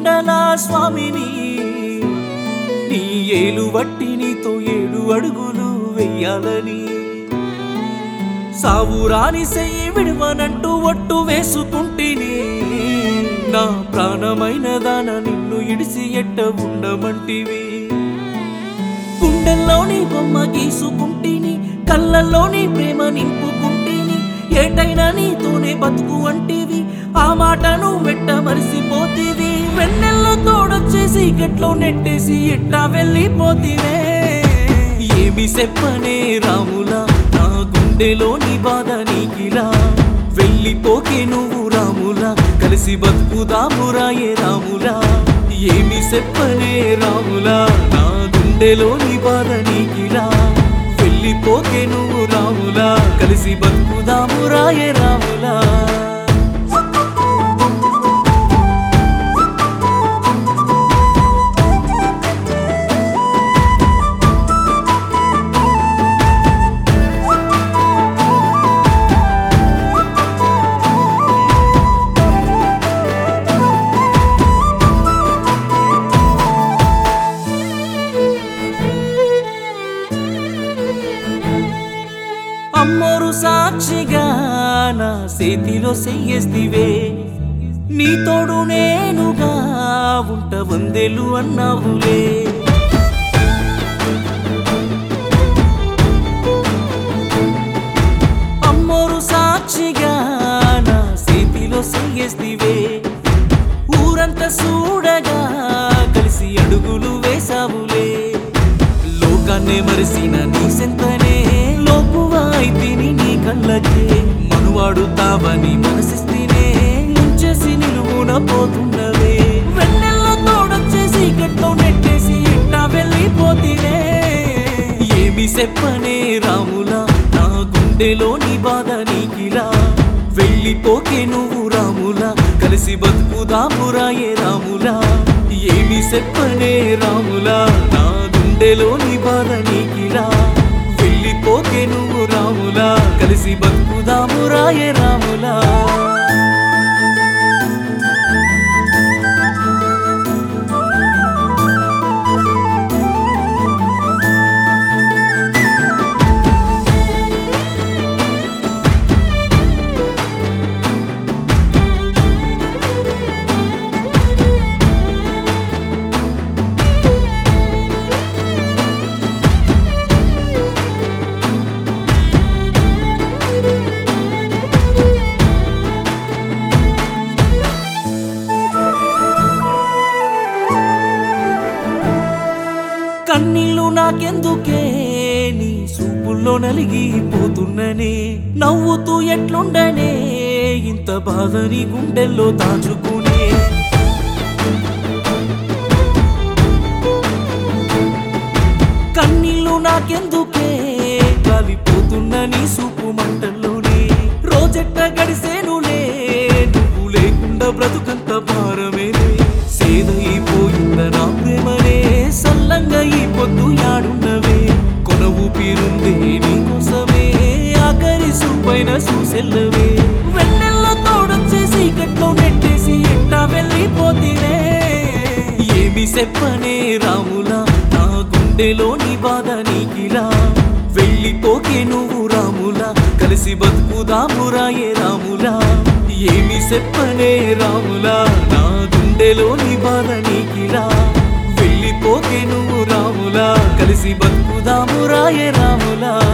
కొండల స్వామిని నీ ఏలు వట్టి నీతో ఏడు అడుగులు వెయ్యాలని సావు రాని సెయ్యి విడవనంటూ ఒట్టు వేసుకుంటేనే నా ప్రాణమైన దాన నిన్ను ఇడిసి ఎట్ట ఉండమంటివి గుండెల్లోని బొమ్మ గీసుకుంటేని కళ్ళల్లోని ప్రేమ నింపుకుంటేని ఏటైనా నీతోనే బతుకు అంటివి ఆ మాటను వెట్ట మరిసిపోతీవి వెన్నెల్లో తోడొచ్చేసి గట్లో నెట్టేసి ఎట్టా వెళ్ళిపోతీవే ఏమి చెప్పనే రాములా నా గుండెలోని బాధ నీకిలా వెళ్ళిపోకే నువ్వు రాములా కలిసి బతుకుదామురా ఏ రాములా ఏమి చెప్పనే రాములా నా గుండెలోని బాధ నీకిలా వెళ్ళిపోకే నువ్వు రాములా కలిసి బతుకుదామురా ఏ రాములా అమ్మోరు సాక్షిగా నా చేతిలో చెయ్యేస్తివే నీ తోడు నేనుగా ఉంట వందెలు అన్నావులే అమ్మోరు సాక్షిగా నా చేతిలో చెయ్యేస్తివే ఊరంతా చూడగా కలిసి అడుగులు వేసావులే లోకాన్నే మరిసిన నీ సెంతనే లోపువాయితిని నీ కళ్ళకే మనువాడుతావని మనసిస్తేనే ఉంచేసి నిలువున పోతున్నవే వెన్నెల్లో తోడొచ్చేసి గట్లో నెట్టేసి ఇట్టా వెళ్ళిపోతీనే ఏమి చెప్పనే రాములా నా గుండెలోని బాధ నీకిలా వెళ్ళిపోకే నువ్వు రాములా కలిసి బతుకుదామురా ఏ రాములా ఏమి చెప్పనే రాములా నా గుండెలోని బాధ నీకిలా వెళ్ళిపోకే నువ్వు రాములా కలిసి బతుకుదామురా ఏ రాములా కన్నీళ్ళు నాకెందుకే నీ చూపుల్లో నలిగిపోతున్ననే నవ్వుతూ ఎట్లుండనే ఇంత బాధని గుండెల్లో దాచుకునే కన్నీళ్ళు నాకెందుకే కాలిపోతున్న నీ సూపు మంటల్లోనే రోజెట్ట గడిసేనులే నువ్వు లేకుండా బ్రతుకంత భారమేలే సేదైపోయింద నా ప్రేమనే సల్లంగా ఈ పొద్దు యాడున్నవే కొన ఊపిరుందే నీకోసమే ఆఖరి సూపైన సూసెల్లవే వెన్నెల్లో తోడొచ్చేసి గట్లో నెట్టేసి ఎట్టా వెళ్ళిపోతీనే ఏమి చెప్పనే రాములా నా గుండెలోని బాధ నీకిలా వెళ్ళిపోకే నువ్వు రాములా కలిసి బతుకుదామురా ఏ రాములా ఏమి చెప్పనే రాములా నా గుండెలోని బాధ నీకిలా వెళ్ళిపోకే నువ్వు రాములా కలిసి బతుకుదామురా ఏ రాములా